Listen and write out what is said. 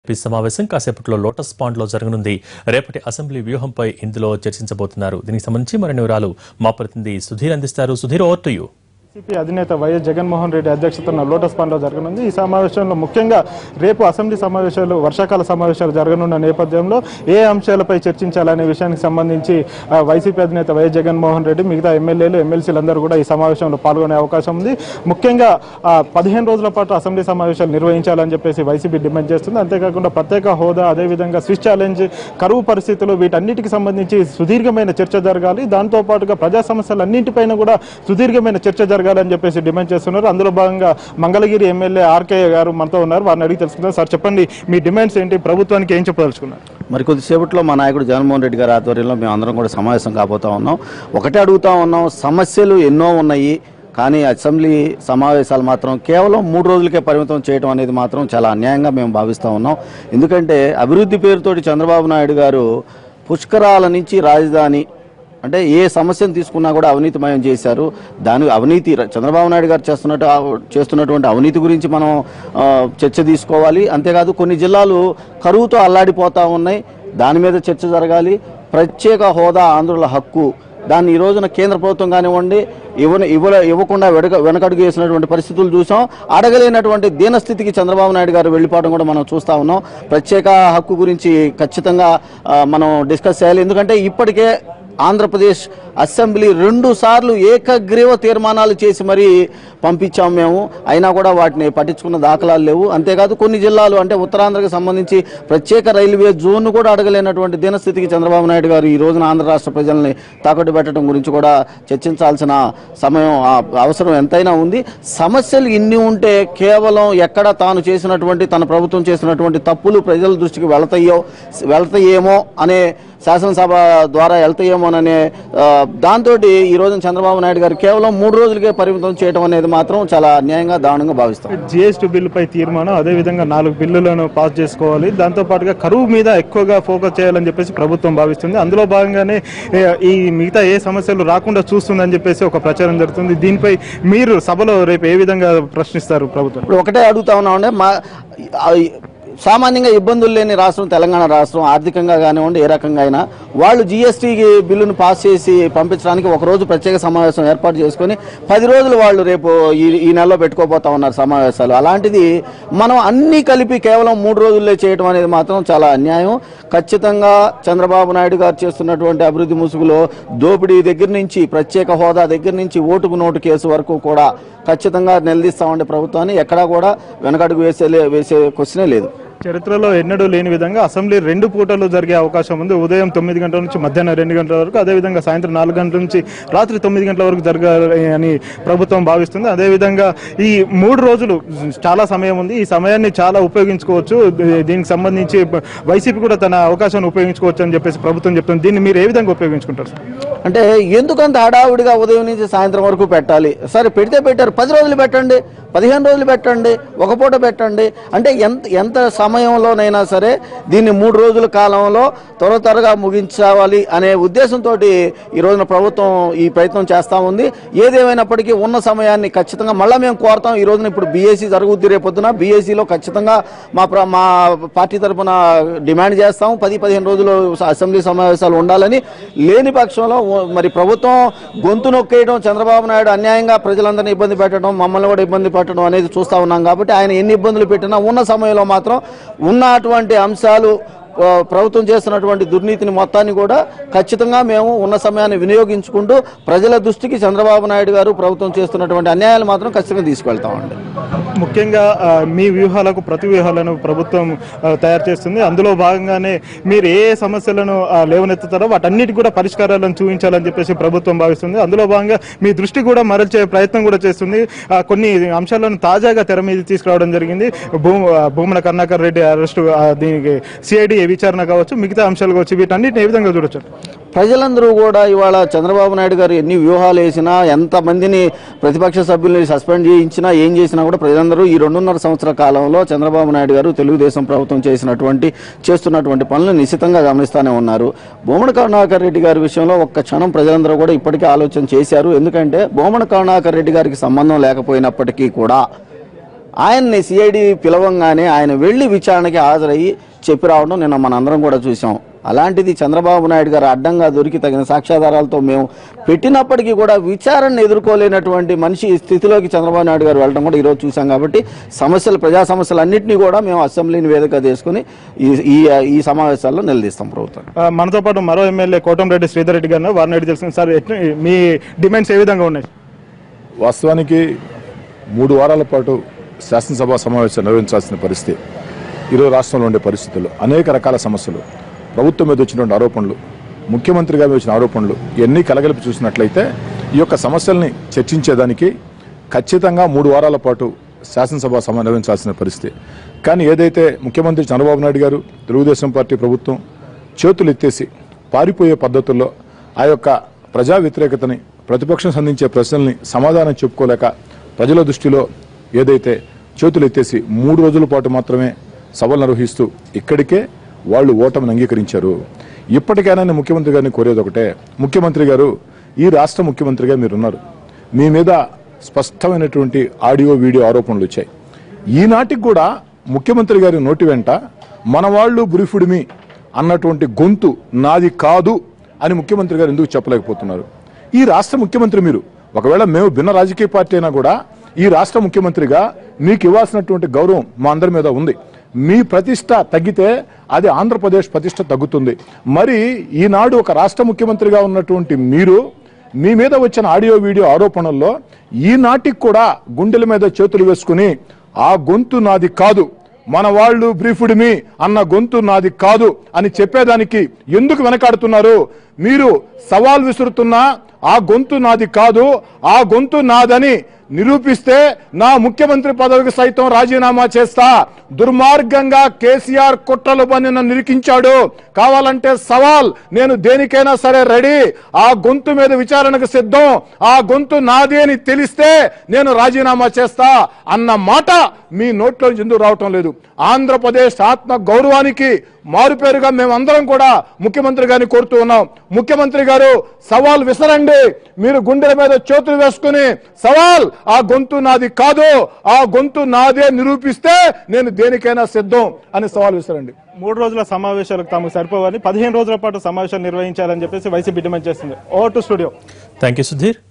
ఈ సమావేశం కాసేపట్లో లోటస్ పాండ్ లో జరగనుంది రేపటి అసెంబ్లీ వ్యూహంపై ఇందులో చర్చించబోతున్నారు దీనికి సంబంధించి మరిన్ని వివరాలు మా ప్రతినిధి సుధీర్ అందిస్తారు Sudheer over to you YCP అధినేత వైఎస్ జగన్మోహన్ రెడ్డి అధ్యక్షతన లోటస్ పాండ్లో జరగనుంది ఈ సమావేశంలో ముఖ్యంగా రేపు అసెంబ్లీ సమావేశాలు వర్షాకాల సమావేశాలు జరగనున్న నేపథ్యంలో ఏ అంశాలపై చర్చించాలనే విషయానికి సంబంధించి ఆ, వైసీపీ అధినేత వైఎస్ జగన్మోహన్ రెడ్డి మిగతా ఎమ్మెల్యేలు ఎమ్మెల్సీలు అందరూ కూడా ఈ సమావేశంలో పాల్గొనే అవకాశం ఉంది ముఖ్యంగా ఆ, పదిహేను రోజుల పాటు అసెంబ్లీ సమావేశాలు నిర్వహించాలని చెప్పేసి వైసీపీ డిమాండ్ చేస్తుంది అంతేకాకుండా ప్రత్యేక హోదా అదేవిధంగా స్విచ్ ఛాలెంజ్ కరువు పరిస్థితులు వీటన్నిటికి సంబంధించి సుదీర్ఘమైన చర్చ జరగాలి దాంతో పాటుగా ప్రజా సమస్యలన్నింటిపైన కూడా సుదీర్ఘమైన చర్చ జరగాలని చెప్పేసి డిమాండ్ చేస్తున్నారు అందులో భాగంగా మంగళగిరి ఎమ్మెల్యే ఆర్కే గారు మనతో ఉన్నారు వారిని అడిగి తెలుసుకుందాం సార్ చెప్పండి మీ డిమాండ్స్ ఏంటి ప్రభుత్వానికి ఏం చెప్పదలుచుకున్నారు మరి కొద్దిసేపట్లో మా నాయకుడు జగన్మోహన్ రెడ్డి గారి ఆధ్వర్యంలో మేము అందరం కూడా సమావేశం కాబోతా ఉన్నాం ఒకటే అడుగుతా ఉన్నాం సమస్యలు ఎన్నో ఉన్నాయి కానీ అసెంబ్లీ సమావేశాలు మాత్రం కేవలం మూడు రోజులకే పరిమితం చేయడం అనేది మాత్రం చాలా అన్యాయంగా మేము భావిస్తూ ఉన్నాం ఎందుకంటే అభివృద్ధి పేరుతోటి చంద్రబాబు నాయుడు గారు పుష్కరాల నుంచి రాజధాని అంటే ఏ సమస్యను తీసుకున్నా కూడా అవినీతిమయం చేశారు దాని అవినీతి చంద్రబాబు నాయుడు గారు చేస్తున్నట్టు చేస్తున్నటువంటి అవినీతి గురించి మనం ఆ, చర్చ తీసుకోవాలి అంతేకాదు కొన్ని జిల్లాలు కరువుతో అల్లాడిపోతా ఉన్నాయి దాని మీద చర్చ జరగాలి ప్రత్యేక హోదా ఆంధ్రుల హక్కు దాన్ని ఈ రోజున కేంద్ర ప్రభుత్వం కానివ్వండి ఇవ్వని ఇవ్వ ఇవ్వకుండా వెనక వెనకడుగు వేసినటువంటి పరిస్థితులు చూసాం అడగలేనటువంటి దీనస్థితికి చంద్రబాబు నాయుడు గారు వెళ్ళిపోవడం కూడా మనం చూస్తా ఉన్నాం ప్రత్యేక హక్కు గురించి ఖచ్చితంగా ఆ, మనం డిస్కస్ చేయాలి ఎందుకంటే ఇప్పటికే ఆంధ్రప్రదేశ్ అసెంబ్లీ రెండు సార్లు ఏకగ్రీవ తీర్మానాలు చేసి మరీ పంపించాం మేము అయినా కూడా వాటిని పట్టించుకున్న దాఖలాలు లేవు అంతేకాదు కొన్ని జిల్లాలు అంటే ఉత్తరాంధ్రకు సంబంధించి ప్రత్యేక రైల్వే జోన్ కూడా అడగలేనటువంటి దీనస్థితికి చంద్రబాబు నాయుడు గారు ఈ రోజున ఆంధ్ర రాష్ట్ర ప్రజల్ని తాకట్టు పెట్టడం గురించి కూడా చర్చించాల్సిన సమయం ఆ, అవసరం ఎంతైనా ఉంది సమస్యలు ఇన్ని ఉంటే కేవలం ఎక్కడ తాను చేసినటువంటి తన ప్రభుత్వం చేసినటువంటి తప్పులు ప్రజల దృష్టికి వెళతాయో వెళతాయేమో అనే శాసనసభ ద్వారా వెళ్తాయేమోననే దాంతో ఈ రోజున చంద్రబాబు నాయుడు గారు కేవలం మూడు రోజులకే పరిమితం చేయడం అనేది మాత్రం చాలా అన్యాయంగా దారుణంగా భావిస్తాం జిఎస్టీ బిల్లుపై తీర్మానం అదేవిధంగా నాలుగు బిల్లులను పాస్ చేసుకోవాలి దాంతో పాటుగా కరువు మీద ఎక్కువగా ఫోకస్ చేయాలని చెప్పేసి ప్రభుత్వం భావిస్తుంది అందులో భాగంగానే ఏ, ఈ మిగతా ఏ సమస్యలు రాకుండా చూస్తుందని చెప్పేసి ఒక ప్రచారం జరుగుతుంది దీనిపై మీరు సభలో రేపు ఏ విధంగా ప్రశ్నిస్తారు ప్రభుత్వం ఇప్పుడు ఒకటే అడుగుతా ఉన్నామంటే మా ఆ, సామాన్యంగా ఇబ్బందులు లేని రాష్ట్రం తెలంగాణ రాష్ట్రం ఆర్థికంగా కానివ్వండి ఏ రకంగా అయినా వాళ్ళు జిఎస్టీ బిల్లును పాస్ చేసి పంపించడానికి ఒక రోజు ప్రత్యేక సమావేశం ఏర్పాటు చేసుకొని పది రోజులు వాళ్ళు రేపు ఈ ఈ నెలలో పెట్టుకోబోతా ఉన్నారు సమావేశాలు అలాంటిది మనం అన్నీ కలిపి కేవలం మూడు రోజుల్లో చేయడం అనేది మాత్రం చాలా అన్యాయం ఖచ్చితంగా చంద్రబాబు నాయుడు గారు చేస్తున్నటువంటి అభివృద్ధి ముసుగులో దోపిడీ దగ్గర నుంచి ప్రత్యేక హోదా దగ్గర నుంచి ఓటుకు నోటు కేసు వరకు కూడా ఖచ్చితంగా నిలదీస్తామండి ప్రభుత్వాన్ని ఎక్కడా కూడా వెనకడుగు వేసే వేసే క్వశ్చనే లేదు చరిత్రలో ఎన్నడూ లేని విధంగా అసెంబ్లీ రెండు పూటలు జరిగే అవకాశం ఉంది ఉదయం తొమ్మిది గంటల నుంచి మధ్యాహ్నం రెండు గంటల వరకు అదేవిధంగా సాయంత్రం నాలుగు గంటల నుంచి రాత్రి తొమ్మిది గంటల వరకు జరగాలి అని ప్రభుత్వం భావిస్తుంది అదేవిధంగా ఈ మూడు రోజులు చాలా సమయం ఉంది ఈ సమయాన్ని చాలా ఉపయోగించుకోవచ్చు దీ- దీనికి సంబంధించి వైసీపీ కూడా తన అవకాశాన్ని ఉపయోగించుకోవచ్చు అని చెప్పేసి ప్రభుత్వం చెప్తుంది దీన్ని మీరు ఏ విధంగా ఉపయోగించుకుంటారు సార్ అంటే ఎందుకంత హడావుడిగా ఉదయం నుంచి సాయంత్రం వరకు పెట్టాలి సరే పెడితే పెట్టారు పది రోజులు పెట్టండి పదిహేను రోజులు పెట్టండి ఒక పూట పెట్టండి అంటే ఎంత ఎంత సమయంలోనైనా సరే దీన్ని మూడు రోజుల కాలంలో త్వర త్వరగా ముగించాలి అనే ఉద్దేశంతో ఈ రోజున ప్రభుత్వం ఈ ప్రయత్నం చేస్తూ ఉంది ఏదేమైనప్పటికీ ఉన్న సమయాన్ని ఖచ్చితంగా మళ్ళీ మేము కోరుతాం ఈ రోజున ఇప్పుడు బీఏసీ జరుగుద్ది రేపొద్దున బీఏసీలో ఖచ్చితంగా మా ప్ర- మా పార్టీ తరఫున డిమాండ్ చేస్తాం పది పదిహేను రోజులు అసెంబ్లీ సమావేశాలు ఉండాలని లేని పక్షంలో ఓ- మరి ప్రభుత్వం గొంతు నొక్కేయడం చంద్రబాబు నాయుడు అన్యాయంగా ప్రజలందరినీ ఇబ్బంది పెట్టడం మమ్మల్ని కూడా ఇబ్బంది పెట్టడం అనేది చూస్తా ఉన్నాం కాబట్టి ఆయన ఎన్ని ఇబ్బందులు పెట్టినా ఉన్న సమయంలో మాత్రం ఉన్నటువంటి అంశాలు ఆ, ప్రభుత్వం చేస్తున్నటువంటి దుర్నీతిని మొత్తాన్ని కూడా ఖచ్చితంగా మేము ఉన్న సమయాన్ని వినియోగించుకుంటూ ప్రజల దృష్టికి చంద్రబాబు నాయుడు గారు ప్రభుత్వం చేస్తున్నటువంటి అన్యాయాలు మాత్రం ఖచ్చితంగా తీసుకెళ్తామండి ముఖ్యంగా ఆ, మీ వ్యూహాలకు ప్రతి వ్యూహాలను ప్రభుత్వం ఆ, తయారు చేస్తుంది అందులో భాగంగానే మీరు ఏ ఏ సమస్యలను ఆ, లేవనెత్తుతారో వాటన్నిటి కూడా పరిష్కారాలను చూపించాలని చెప్పేసి ప్రభుత్వం భావిస్తుంది అందులో భాగంగా మీ దృష్టి కూడా మరల్చే ప్రయత్నం కూడా చేస్తుంది ఆ, కొన్ని అంశాలను తాజాగా తెర మీద తీసుకురావడం జరిగింది భూ ఆ, భూమన కరుణాకర్ రెడ్డి అరెస్టు ఆ, దీనికి సిఐడి విచారణ కావచ్చు మిగతా అంశాలు కావచ్చు వీటన్నిటిని ఏ విధంగా చూడొచ్చు ప్రజలందరూ కూడా ఇవాళ చంద్రబాబు నాయుడు గారు ఎన్ని వ్యూహాలు వేసినా ఎంతమందిని ప్రతిపక్ష సభ్యుల్ని సస్పెండ్ చేయించినా ఏం చేసినా కూడా ప్రజలందరూ ఈ రెండున్నర సంవత్సర కాలంలో చంద్రబాబు నాయుడు గారు తెలుగుదేశం ప్రభుత్వం చేసినటువంటి చేస్తున్నటువంటి పనులు నిశ్చితంగా గమనిస్తూనే ఉన్నారు బొమ్మన కరుణాకర్ రెడ్డి గారి విషయంలో ఒక్క క్షణం ప్రజలందరూ కూడా ఇప్పటికే ఆలోచన చేశారు ఎందుకంటే బొమ్మన కరుణాకర్ రెడ్డి గారికి సంబంధం లేకపోయినప్పటికీ కూడా ఆయన్ని సిఐడి పిలవంగానే ఆయన వెళ్ళి విచారణకి హాజరయ్యి చెప్పి రావడం నిన్న మనందరం కూడా చూసాం అలాంటిది చంద్రబాబు నాయుడు గారు అడ్డంగా దొరికి తగిన సాక్ష్యాధారాలతో మేము పెట్టినప్పటికీ కూడా విచారణను ఎదుర్కోలేనటువంటి మనిషి స్థితిలోకి చంద్రబాబు నాయుడు గారు వెళ్ళడం కూడా ఈరోజు చూసాం కాబట్టి సమస్యలు ప్రజా సమస్యలు అన్నింటినీ కూడా మేము అసెంబ్లీని వేదిక చేసుకుని ఈ ఈ ఈ సమావేశాల్లో నిలదీస్తాం ప్రభుత్వం ఆ, మనతో పాటు మరో ఎమ్మెల్యే కోటంరెడ్డి శ్రీధర్ రెడ్డి గారు వారిని అడిగి తెలుసుకుంది సార్ ఎట్లా- మీ డిమాండ్స్ ఏ విధంగా ఉన్నాయి వాస్తవానికి మూడు వారాల పాటు శాసనసభ సమావేశం నిర్వహించాల్సిన పరిస్థితి ఈరోజు రాష్ట్రంలో ఉండే పరిస్థితులు అనేక రకాల సమస్యలు ప్రభుత్వం మీద వచ్చినటువంటి ఆరోపణలు ముఖ్యమంత్రి గారి మీద వచ్చిన ఆరోపణలు ఇవన్నీ కలగలిపి చూసినట్లయితే ఈ యొక్క సమస్యల్ని చర్చించేదానికి ఖచ్చితంగా మూడు వారాల పాటు శాసనసభ సభ నిర్వహించాల్సిన పరిస్థితి కానీ ఏదైతే ముఖ్యమంత్రి చంద్రబాబు నాయుడు గారు తెలుగుదేశం పార్టీ ప్రభుత్వం చేతులు ఎత్తేసి పారిపోయే పద్ధతుల్లో ఆ యొక్క ప్రజా వ్యతిరేకతని ప్రతిపక్షం సంధించే ప్రశ్నల్ని సమాధానం చెప్పుకోలేక ప్రజల దృష్టిలో ఏదైతే చేతులు ఎత్తేసి మూడు రోజుల పాటు మాత్రమే సభలు నిర్వహిస్తూ ఇక్కడికే వాళ్ళు ఓటమిని అంగీకరించారు ఇప్పటికైనా నేను ముఖ్యమంత్రి గారిని కోరేది ఒకటే ముఖ్యమంత్రి గారు ఈ రాష్ట్ర ముఖ్యమంత్రిగా మీరున్నారు మీ మీద స్పష్టమైనటువంటి ఆడియో వీడియో ఆరోపణలు వచ్చాయి ఈనాటికి కూడా ముఖ్యమంత్రి గారి నోటి వెంట మన వాళ్ళు బురిఫుడిమి అన్నటువంటి గొంతు నాది కాదు అని ముఖ్యమంత్రి గారు ఎందుకు చెప్పలేకపోతున్నారు ఈ రాష్ట్ర ముఖ్యమంత్రి మీరు ఒకవేళ మేము భిన్న రాజకీయ పార్టీ అయినా కూడా ఈ రాష్ట్ర ముఖ్యమంత్రిగా మీకు ఇవ్వాల్సినటువంటి గౌరవం మా అందరి మీద ఉంది మీ ప్రతిష్ట తగ్గితే అది ఆంధ్రప్రదేశ్ ప్రతిష్ట తగ్గుతుంది మరి ఈనాడు ఒక రాష్ట్ర ముఖ్యమంత్రిగా ఉన్నటువంటి మీరు మీ మీద వచ్చిన ఆడియో వీడియో ఆరోపణల్లో ఈనాటికి కూడా గుండెల మీద చేతులు వేసుకుని ఆ గొంతు నాది కాదు మన వాళ్ళు బ్రీఫుడిమి అన్న గొంతు నాది కాదు అని చెప్పేదానికి ఎందుకు వెనకాడుతున్నారు మీరు సవాల్ విసురుతున్నా ఆ గొంతు నాది కాదు ఆ గొంతు నాదని నిరూపిస్తే నా ముఖ్యమంత్రి పదవికి సైతం రాజీనామా చేస్తా దుర్మార్గంగా కేసీఆర్ కుట్రలు పని నన్ను నిరికించాడు కావాలంటే సవాల్ నేను దేనికైనా సరే రెడీ ఆ గొంతు మీద విచారణకు సిద్ధం ఆ గొంతు నాది అని తెలిస్తే నేను రాజీనామా చేస్తా అన్న మాట మీ నోట్లో నుంచి ఎందుకు రావటం లేదు ఆంధ్రప్రదేశ్ ఆత్మ గౌరవానికి మారుపేరుగా మేమందరం కూడా ముఖ్యమంత్రి గారిని కోరుతూ ఉన్నాం ముఖ్యమంత్రి గారు సవాల్ విసరండి మీరు గుండెల మీద చేతులు వేసుకుని సవాల్ ఆ గొంతు నాది కాదు ఆ గొంతు నాదే నిరూపిస్తే నేను దేనికైనా సిద్ధం అని సవాల్ విసరండి మూడు రోజుల సమావేశాలకు తమకు సరిపోవని పదిహేను రోజుల పాటు సమావేశాలు నిర్వహించాలని చెప్పేసి వైసీపీ డిమాండ్ చేస్తుంది ఓ to studio thank you Sudheer